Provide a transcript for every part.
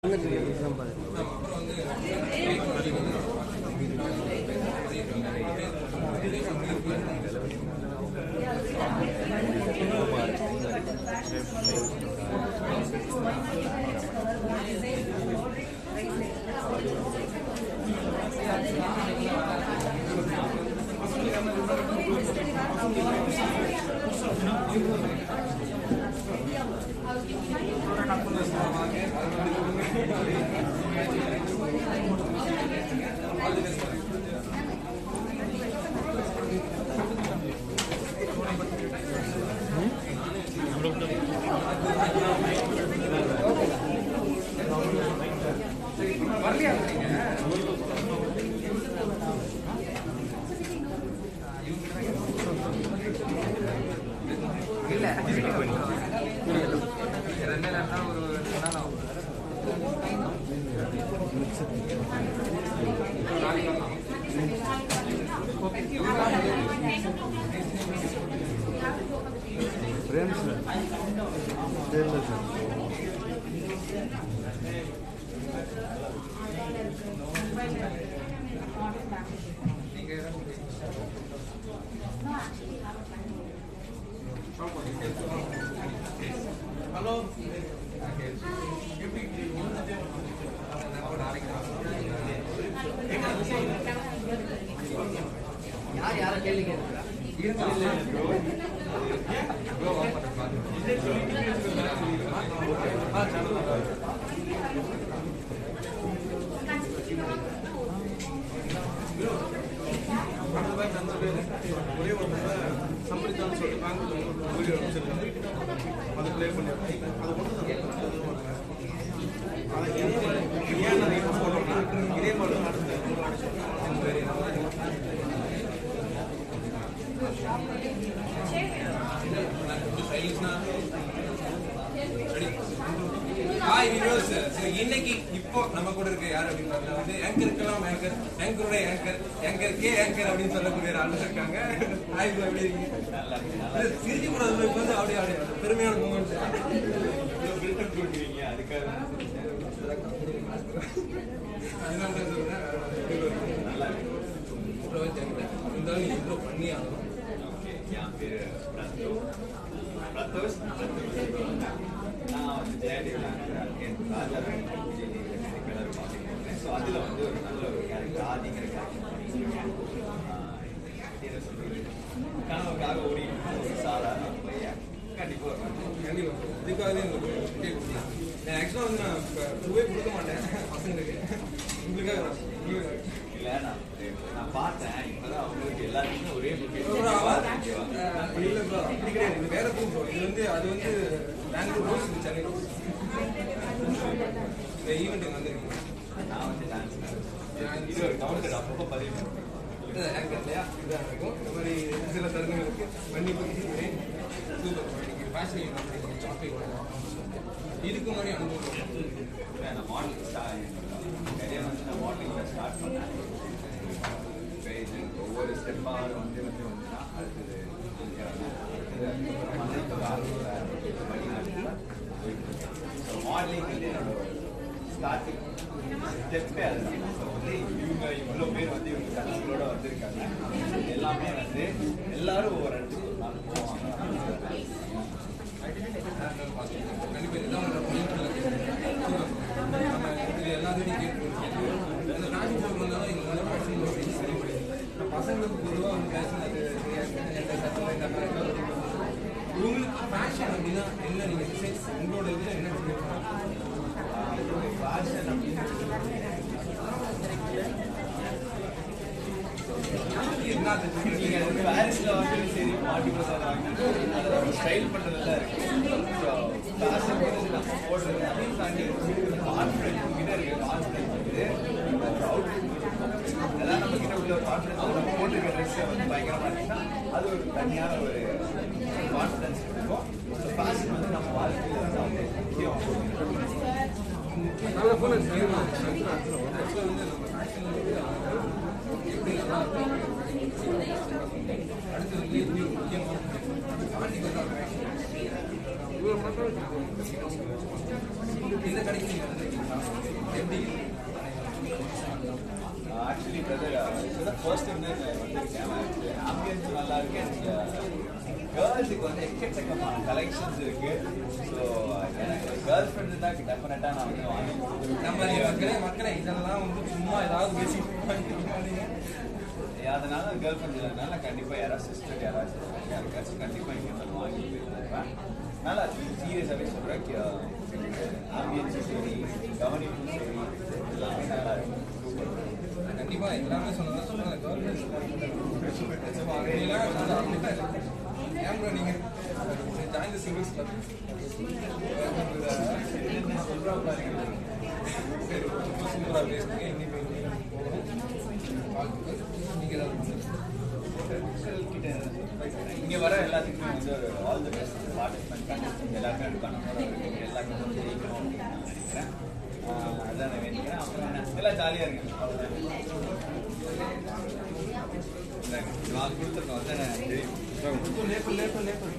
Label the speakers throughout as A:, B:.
A: இல்ல ரெண்டு நாள் ஒரு ரெண்டு நாள் ஆகும்
B: ஃப்ரெண்ட்ஸ் தெரியல சார்
A: நீங்க ஹலோ
C: யார் யார கேள்வி கேட்குறா
D: ஒரே ஒரு சம்பளித்தான்னு சொல்லிட்டு பெங்களூர்ல வீடியோ அனுப்பிச்சிருக்காங்க அது ப்ளே பண்ணிருக்கேன் அது மட்டும் தான் அதை இதே மாதிரி ஏன் நான் இப்போ சொல்றேன்னா இதே மாதிரி தான் நடந்தது
E: ஹாய் வியூவர்ஸ் ஸோ இன்னைக்கு இப்போ நம்ம கூட இருக்க யார் அப்படின்னு பார்த்தா வந்து ஆங்கருக்கெல்லாம் ஆங்கர் ஆங்கரோட ஆங்கர் ஆங்கருக்கே ஆங்கர் அப்படின்னு சொல்லக்கூடிய ஒரு ஆள் இருக்காங்க ஹாய் bro, எப்படி இருக்கீங்க இல்ல, சிரிக்க கூடாது இப்போ வந்து அப்படியே அப்படியே அது பெருமையான மூமெண்ட் பில்டப் கொடுக்குறீங்க அதுக்காக அதனால தான் சொல்றேன் நல்லா இருக்கு இருந்தாலும் நீங்க இம்ப்ரூவ் பண்ணி ஆகணும்
F: என் பேர் பிரதோ பிரதோஷ் நான் வந்து ஜெயடிவில் இருக்கேன் ராஜா கலர் பார்த்துருக்கேன் ஸோ அதில் வந்து ஒரு நல்ல ஒரு கேரக்டர் ஆதிங்கிற கேரக்டர் பண்ணியிருக்கேன் என்ன சொல்றது கனவுக்காக ஓடி ஒரு சாதாரண ஒரு பையன் கண்டிப்பாக ஒரு
E: கண்டிப்பா இதுக்காகவே உங்களுக்கு ticket கொடுத்தேன். நான் ஆக்சுவலாக வந்து நான் இப்போ ரூபே கொடுக்க மாட்டேன் பசங்களுக்கு உங்களுக்காக நான் நீங்க-
F: இல்லை நான் நான் பார்த்தேன் இப்போதான் அவங்களுக்கு எல்லாருக்குமே ஒரே
E: bro, அவ-
F: ஓகேவா
E: அப்படி இல்லை bro, அப்படி கிடையாது. இது வேற proof bro. இது வந்து அது வந்து பெங்களூர் ரோஸ் இது சென்னை ரோஸ். இந்த ஈவெண்ட் இங்க வந்திருக்கீங்க
F: நான் வந்து டான்ஸ் இது ஒரு கவுண்டர் அப்பப்போ பதிவு பண்ணுறேன்
E: இது ஆங்கர் இல்லையா இதுதான் இருக்கும் இந்த மாதிரி சில தருணங்களுக்கு மன்னிப்பு கேட்கிறேன் சூப்பர் bro. இன்னைக்கு ஃபேஷன் ஈவெண்ட் வந்திருக்கீங்க சாக்லேட் இதுக்கு முன்னாடி அனுபவம்
F: இல்லை, நான் மாடலிங் ஸ்டார்ட் கரியர் வந்து நான் மாடலிங்கில் ஸ்டார்ட் பண்ணேன் இப்போ இது ஒவ்வொரு ஸ்டெப்பாக வந்து வந்து வந்துன்னா அடுத்தது இருக்கிறாங்க அடுத்தது அதுக்கப்புறமா தான் இப்போ ஆர்வத்தில் வெளிநாட்டில் ஸோ மாடலிங் வந்து என்னோட ஸ்டார்டிங் ஸ்டெப்பே அதுதான் ஸோ வந்து இவங்க இவ்வளோ பேர் வந்து இவங்க கனவுகளோட வந்திருக்காங்க எல்லாமே வந்து எல்லாரும் ஒவ்வொரு இடத்துக்கு ஒரு நாள் போவாங்க
E: கண்டிப்பா இதுதான் உங்களோட point. Super. நம்ம இது எல்லாத்தையும் கேட்டு அந்த ஃபேஷன் ஷோக்கு வந்தாலும் எங்களுக்கு வந்து ஃபேஷன் ஷோ சரிப்படுது இப்போ பசங்களுக்கு பொதுவாக வந்து ஃபேஷன் அது எந்த சட்டம் இந்த மாதிரி உங்களுக்கு ஃபேஷன் அப்படின்னா என்ன நீங்க டிசைன் உங்களோட இதில் என்ன டிசைன்
F: ஃபேஷன் அப்படின்னு
E: என்ன அது
F: நீங்க வந்து பாரிஸ்ல வந்து சரி பாட்டி பிரசாத் வாங்கினா அதில் ஒரு ஸ்டைல் பண்ணுறதுல இருக்கு ஸோ ஃபேஷன் வந்து நம்ம போடுறது அதையும் தாண்டி கான்ஃபிடென்ட் உங்ககிட்ட இருக்கு கான்ஃபிடென்ட் வந்து ஒரு அவுட்ஃபிட் அதெல்லாம் நம்ம கிட்ட உள்ள ஒரு கான்ஃபிடென்ஸ் நம்ம போட்டுருக்க ட்ரெஸ் வந்து பயங்கரமா இருந்துச்சுன்னா அது ஒரு தனியான ஒரு கான்ஃபிடென்ஸ் இருக்கும் ஸோ ஃபேஷன் வந்து நம்ம வாழ்க்கையில் வந்து அவ்வளோ முக்கியம்
E: நல்ல ஃபோன் ஆக்சுவலாக வந்து நம்ம ஃபேஷன் வந்து எப்படி நல்லா அடுத்து வந்து எப்படி முக்கியமாக தாண்டி வந்தா fashion. இவ்வளோ மட்டும் இந்த கடைக்கு நீங்கள் வந்திருக்கீங்களா
F: ஃபர்ஸ்ட் டைம் தான் வந்திருக்கேன் ஆம்பியன்ஸ் நல்லா இருக்கு கேர்ள்ஸுக்கு வந்து எக்கச்சக்கமான கலெக்ஷன்ஸ் இருக்கு ஸோ எனக்கு கேர்ள் ஃப்ரெண்ட் இருந்தால் டெஃபினட்டாக நான் வந்து வாங்கி
E: நம்ம மக்களே மக்களே இதெல்லாம் வந்து சும்மா ஏதாவது பேசிட்டு இருப்பாங்க.
F: அதனால கேர்ள் ஃப்ரெண்ட் இல்லைனால கண்டிப்பாக யாராவது சிஸ்டர் யாராவது யாருக்காச்சும் கண்டிப்பாக இங்கே வந்து வாங்கி போயிருப்பேன் நல்லா சீரியஸாகவே சொல்கிறேன் ஆம்பியன்ஸும் சரி கவனிப்பும் சரி எல்லாமே நல்லா இருக்கு சூப்பர்
E: கண்டிப்பா எல்லாமே சொன்னதா சொன்னாங்க கவர்மெண்ட் ஏன் bro நீங்க ஜாயின் தி சிங்கிள்ஸ் கிளப் சூப்பரா பேசுறீங்க இன்னைக்கு நீங்க ஏதாவது
F: இங்க வர எல்லாத்துக்குமே வந்து ஒரு all the best participant contestant எல்லாருக்கும் எடுக்கணும் எல்லாருக்கும் வந்து ஜெயிக்கணும் அப்படின்னு நான் நினைக்கிறேன் ஆஹ் அதான் நான் வேண்டிக்கிறேன் அப்புறம் என்ன எல்லாம் ஜாலியாக இருக்கு அவ்வளோதான் இந்தாங்க, நான் கொடுத்துருக்கோம் அதான் தெரியும்
D: lapel lapel lapel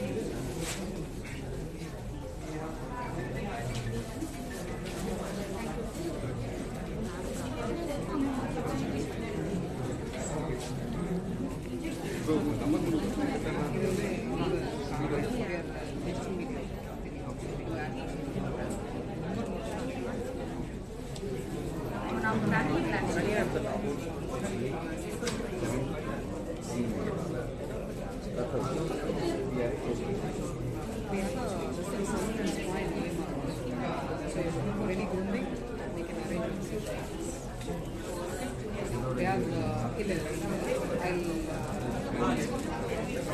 G: Ready grooming, we can arrange it. They are, uh, இல்ல, I'll, uh,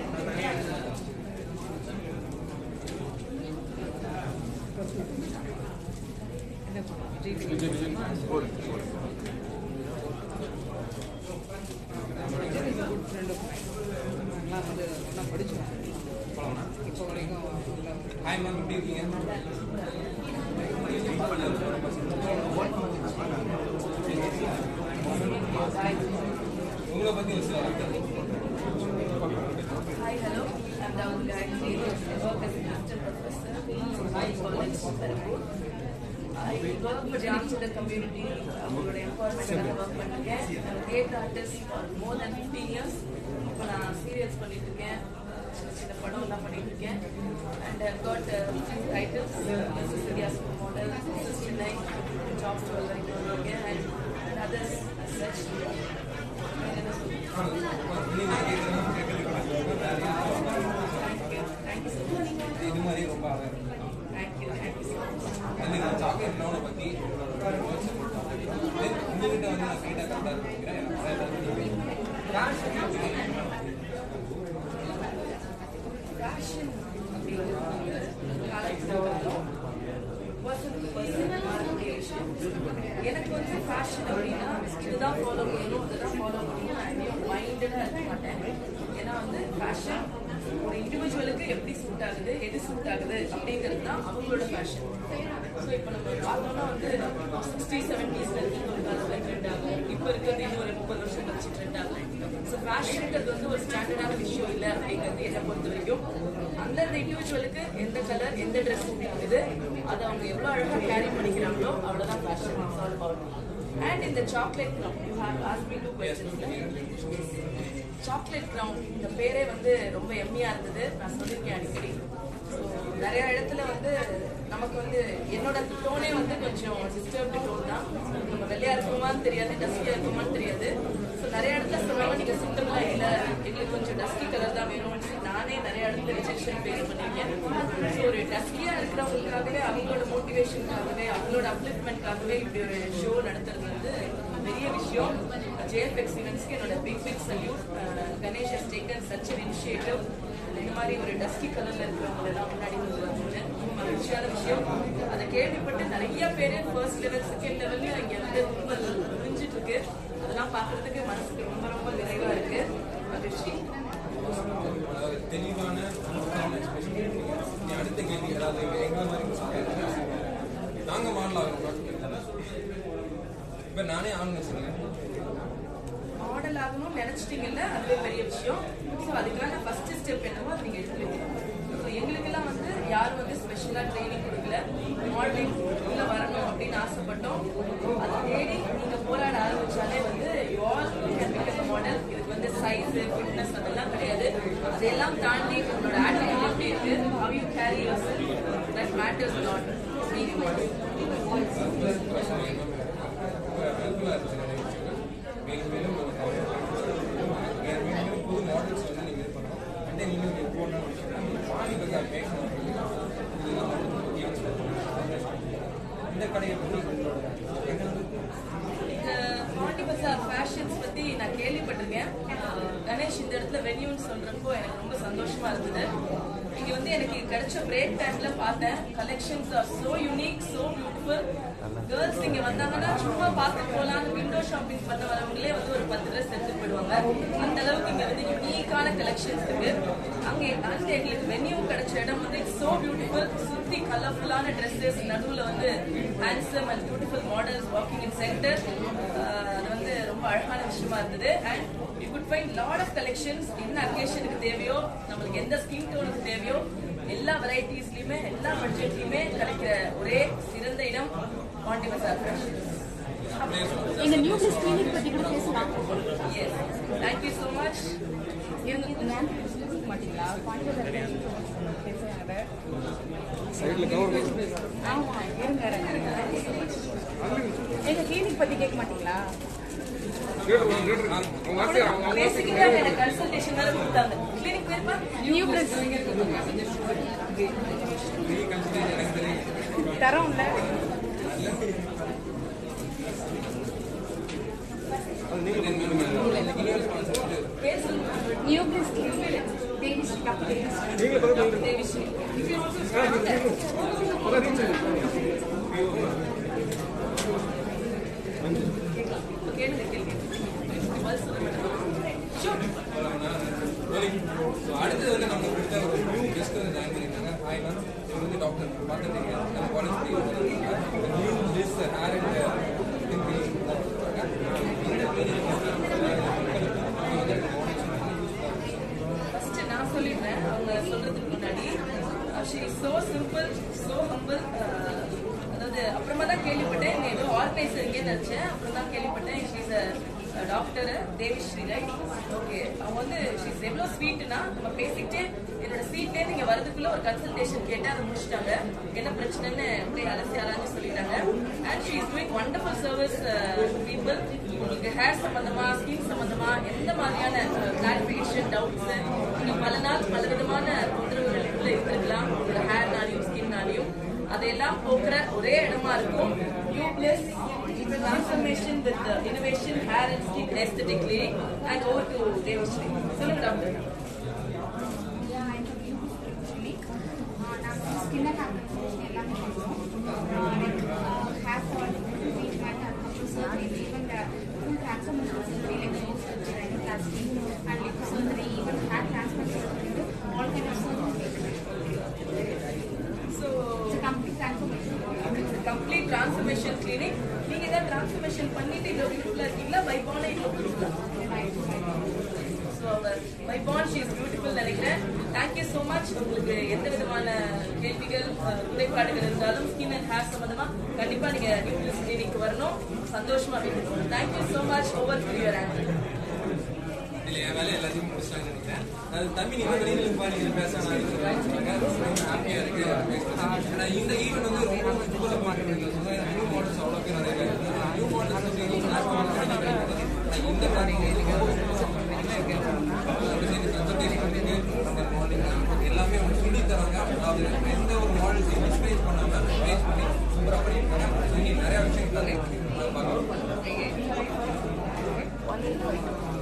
G: என்ன Vijay Vijay good friend of நாங்களாம் வந்து ஒன்றா படித்தோம் இப்போ வரைக்கும் நல்லா
E: ஹாய் மேம் எப்படி இருக்கீங்க உங்களை பத்தி ஒரு சில வார்த்தை
H: Hi, hello. I'm Dawood Gayatri. I work as an assistant professor in High College, Perambur. I work for jobs in the community. அவங்களோட எம்பவர்மெண்ட்காக ஒர்க் பண்ணிருக்கேன் கேட் artist for more than fifteen years இப்போ நான் சீரியல்ஸ் பண்ணிட்டு இருக்கேன் சின்ன சின்ன படம் எல்லாம் பண்ணிட்டு இருக்கேன் and I got few titles Cecilia's model Chennai ஜாப் டுவெல் வரைக்கும் வந்திருக்கேன் அண்ட் அதர்ஸ் சச் என்ன தேங்க்யூ ஸோ மச்
E: இது மாதிரி ரொம்ப அழகா இருக்கு
H: தேங்க்யூ தேங்க்யூ ஸோ மச்
E: வந்து இந்த சாக்லேட் ப்ரௌனை பத்தி உங்ககிட்ட வந்து நான் கேட்டால் கரெக்டாக நினைக்கிறேன் எனக்கு நிறைய ஏதாவது தெரியும்.
H: ஃபேஷன் அப்படிங்கிறது காலகட்டத்தில் பர்சனுக்கு பர்சன் மாறக்கூடிய விஷயம் எனக்கு வந்து ஃபேஷன் அப்படின்னா இதுதான் ஃபாலோ பண்ணணும் இதுதான் ஃபாலோ பண்ணணும் நான் எங்கேயும் மைண்டடாக இருக்க மாட்டேன் ஏன்னா வந்து ஃபேஷன் ஒரு இண்டிவிஜுவலுக்கு எப்படி சூட் ஆகுது எது சூட் ஆகுது அப்படிங்கிறது தான் அவங்களோட ஃபேஷன் ஸோ இப்போ நம்ம பார்த்தோம்னா வந்து சிக்ஸ்டி செவன்டீஸ்ல இருக்கிற ஒரு காலத்தில் ட்ரெண்ட் ஆகும் இப்போ இருக்கிறது இன்னும் ஒரு முப்பது வருஷம் கழிச்சு ட்ரெண்ட் ஆகும் ஸோ ஃபேஷன்ன்றது வந்து ஒரு ஸ்டாண்டர்டான விஷயம் இல்லை அப்படிங்கிறது என்னை பொறுத்த வரைக்கும் அந்தந்த இண்டிவிஜுவலுக்கு எந்த கலர் எந்த ட்ரெஸ் பிடிக்குது அதை அவங்க எவ்வளோ அழகாக கேரி பண்ணிக்கிறாங்களோ அவ்வளோதான் ஃபேஷன் ஆல் அபவுட் அண்ட் இந்த chocolate ground you have ask me two questions chocolate ground இந்த பேரே வந்து ரொம்ப எம்மியா இருந்தது நான் சொல்லியிருக்கேன் அடிக்கடி ஸோ நிறைய இடத்துல வந்து நமக்கு வந்து என்னோட டோனே வந்து கொஞ்சம் டிஸ்டர்ப்டு டோன் தான் நம்ம வெள்ளையா இருக்குமான்னு தெரியாது டஸ்கியா இருக்குமான்னு தெரியாது ஸோ நிறைய இடத்துல சொல்லுவாங்க நீங்க சிம்பிளா இல்லை எங்களுக்கு கொஞ்சம் டஸ்கி கலர் தான் வேணும்னு சொல்லி நானே நிறைய இடத்துல ரிஜெக்ஷன் ஃபேஸ் பண்ணியிருக்கேன் ஸோ ஒரு டஸ்கியா இருக்கிறவங்களுக்காகவே அவங்களோட மோட்டிவேஷனுக்காகவே அவங்களோட அப்லிப்மெண்ட்காகவே இப்படி ஒரு ஷோ நடத்துறது வந்து பெரிய விஷயம் ஜேஎஃப்எக்ஸ் ஈவெண்ட்ஸ்க்கு என்னோட big big salute Ganesh has taken such an initiative இந்த மாதிரி ஒரு டஸ்கி கலர்ல இருக்கிறவங்க எல்லாம் முன்னாடி கொண்டு வரணும்னு ரொம்ப மகிழ்ச்சியான விஷயம் அதை கேள்விப்பட்டு நிறைய பேர் ஃபர்ஸ்ட் லெவல் செகண்ட் லெவல்லையும் இங்க வந்து ரொம்ப புரிஞ்சிட்டு இருக்கு அதெல்லாம் பார்க்கறதுக்கு மனசுக்கு ரொம்ப ரொம்ப நிறைவா இருக்கு மகிழ்ச்சி
E: அதாவது தெளிவான அழகான expression கொடுத்தீங்க. இனி அடுத்த கேள்வி அதாவது எங்களை மாதிரி சாப்பிட்டு நாங்க மாடல் ஆகணும் இப்ப நானே ஆகணும்னு வச்சுக்கோங்க
H: மாடல் ஆகணும்னு நினைச்சிட்டீங்கல்ல அதுவே பெரிய விஷயம் ஸோ அதுக்கான ஃபர்ஸ்ட் ஸ்டெப் என்னவோ அதை நீங்க எடுத்து வைக்கணும் ஸோ எங்களுக்கெல்லாம் வந்து யாரும் வந்து ஸ்பெஷலாக ட்ரைனிங் கொடுக்கல மாடலிங் உள்ள வரணும் அப்படின்னு ஆசைப்பட்டோம் அதை தேடி நீங்க போராட ஆரம்பிச்சாலே வந்து யூ ஆல் எக்ஸசைஸ் ஃபிட்னஸ் அதெல்லாம் கிடையாது அதெல்லாம் தாண்டி உங்களோட ஆட்டிடியூட் எப்படி இருக்கு how you carry yourself that matters a lot
E: ஹெல்ப்ஃபுல்லாக இருந்துச்சு நிறைய விஷயங்கள் மேலும் மேலும் நம்ம கவனம் மேலும் மேலும் புது மாடல்ஸ் வந்து நீங்கள் இது பண்ணணும் அண்ட் தென் இன்னும் இம்பார்ட்டன் விஷயம் பாடி பஜார் பேசணும் இதெல்லாம் வந்து முக்கியம் இந்த கடையை பற்றி உங்களோட
H: இந்த பாண்டி பஜார் ஃபேஷன்ஸ் பத்தி நான் கேள்விப்பட்டிருக்கேன் அஹ் கணேஷ் இந்த இடத்துல வென்யூன்னு சொல்றப்போ எனக்கு ரொம்ப சந்தோஷமா இருந்தது இங்க வந்து எனக்கு கிடைச்ச பிரேக் டைம்ல பார்த்தேன் collections are so unique so beautiful girls இங்க வந்தாங்கன்னா சும்மா பார்க்க போலாம் விண்டோ ஷாப்பிங் பண்ண வரவங்களே வந்து ஒரு பத்து ட்ரெஸ் எடுத்துட்டு போயிடுவாங்க அந்த அளவுக்கு இங்க வந்து யூனிக்கான கலெக்ஷன்ஸ் இருக்கு அங்க அண்ட் எங்களுக்கு வென்யூ கிடைச்ச இடம் வந்து சோ பியூட்டிஃபுல் சுத்தி கலர்ஃபுல்லான ட்ரெஸ்ஸஸ் நடுவுல வந்து handsome and beautiful models walking in center அது வந்து ரொம்ப அழகான விஷயமா இருந்தது and you could find lot of collections என்ன அக்கேஷனுக்கு தேவையோ நம்மளுக்கு எந்த ஸ்கின் டோனுக்கு தேவையோ எல்லா வெரைட்டிஸ்லயுமே எல்லா பட்ஜெட்லயுமே கிடைக்கிற ஒரே சிறந்த இடம் பாண்டி பஜார் ஃபேஷன்
I: எங்க நியூ பிளஸ் கிளினிக் பத்தி கூட பேசலாம்
H: எஸ் தேங்க்யூ ஸோ மச்
I: இருங்க மேம் பேச மாட்டீங்களா பாண்டியர் பேசுறாங்க
B: சைடில் கவர்
I: ஆமா இருங்க இருங்க. எங்க கிளினிக் பத்தி கேட்க மாட்டீங்களா
H: பேசிக்கிட்டே எனக்கு கன்சல்டேஷன் வேற கொடுத்தாங்க கிளினிக் பேருப்பா
I: நியூ பிளஸ் தரோம்ல
H: பேர் சொல்லுங்க
I: new plus clinic Devishree doctor Devishree
H: Devishree கேளுங்க கேளுங்க பதில் சொல்ல மாட்டேன் ஷூட்
E: ஸோ அடுத்தது வந்து நம்ம கிட்ட ஒரு நியூ கெஸ்ட் வந்து ஜாயின் பண்ணியிருக்காங்க ஹாய் மேம் இவர் வந்து டாக்டர் பார்த்துருக்கீங்க நம்ம college new this hair and
H: first நான் சொல்லிடுறேன் அவங்க சொல்றதுக்கு முன்னாடி she so simple so humble அதாவது அப்புறமா தான் கேள்விப்பட்டேன் இங்க ஏதோ ஆர்கனைசர் இங்கே நினைச்சேன் அப்புறம் தான் கேள்விப்பட்டேன் she's doctor Devishree right okay அவங்க வந்து ஷீஸ் எவ்வளோ ஸ்வீட்னா நம்ம பேசிக்கிட்டு என்னோட சீட்லேயே நீங்க வரதுக்குள்ள ஒரு கன்சல்டேஷன் கேட்டு அதை முடிச்சிட்டாங்க என்ன பிரச்சனைன்னு அப்படியே அலசி ஆராய்ச்சி சொல்லிட்டாங்க and she is doing wonderful service people உங்களுக்கு ஹேர் சம்பந்தமா ஸ்கின் சம்பந்தமா எந்த மாதிரியான கிளாரிபிகேஷன் டவுட்ஸ் நீங்க பல நாள் பல விதமான தொந்தரவுகளுக்குள்ள இருந்திருக்கலாம் உங்களோட ஹேர்னாலையும் ஸ்கின்னாலையும் அதையெல்லாம் போக்குற ஒரே இடமா இருக்கும் new plus transformation with innovation hair and skin aesthetically and over to Devashree சொல்லுங்க டாக்டர்
I: கிளினிக் நாங்கள் ஸ்கின் அண்ட் ஹேர் கன்சல்டேஷன் எல்லாமே பண்ணுறோம் லைக் ஹேர் ஃபால் ட்ரீட்மெண்ட் அதுக்கப்புறம் surgery even full transformation surgery like nose surgery rhinoplasty and lip surgery even hair transplant surgery all kind of surgery
H: so
I: it's complete transformation
H: complete transformation clinic நீங்க ஏதாவது transformation பண்ணிட்டு இவ்வளோ பியூட்டிஃபுல்லா இருக்கீங்களா பைபான இவ்வளோ பியூட்டிஃபுல்லா so அவங்க பைபான் ஷீ இஸ் பியூட்டிஃபுல் நினைக்கிறேன் தேங்க்யூ ஸோ மச் உங்களுக்கு எந்த விதமான கேள்விகள் அஹ், குறைபாடுகள் இருந்தாலும் ஸ்கின் அண்ட் ஹேர் சம்பந்தமா கண்டிப்பா நீங்க நியூக்ளியஸ் கிளினிக் வரணும் சந்தோஷமா வீட்டுக்கு வரணும் thank you so much over to your answer
E: இல்லை என் வேலை எல்லாத்தையும் முடிச்சிட்டாங்கன்னு நினைக்கிறேன் அது தம்பி நீங்க வெளியில இருப்பா நீங்க பேச ஹாப்பியா இருக்கு ஆனா இந்த ஈவெண்ட் வந்து ரொம்ப புகழ மாட்டேங்குது நியூ மாடல்ஸ் அவ்வளோ பேர் நிறைய பேர் நியூ மாடல்ஸ் வந்து இந்த கன்சல்டேஷன் எல்லாமே அவங்க சொல்லி தராங்க அதாவது எந்த ஒரு மாடல்ஸையும் மிஸ்பிளேஸ் பண்ணாம பேஸ் பண்ணி சூப்பராக பண்ணியிருக்காங்க நீங்க நிறைய விஷயங்கள் பார்க்கலாம்
H: Wonderful.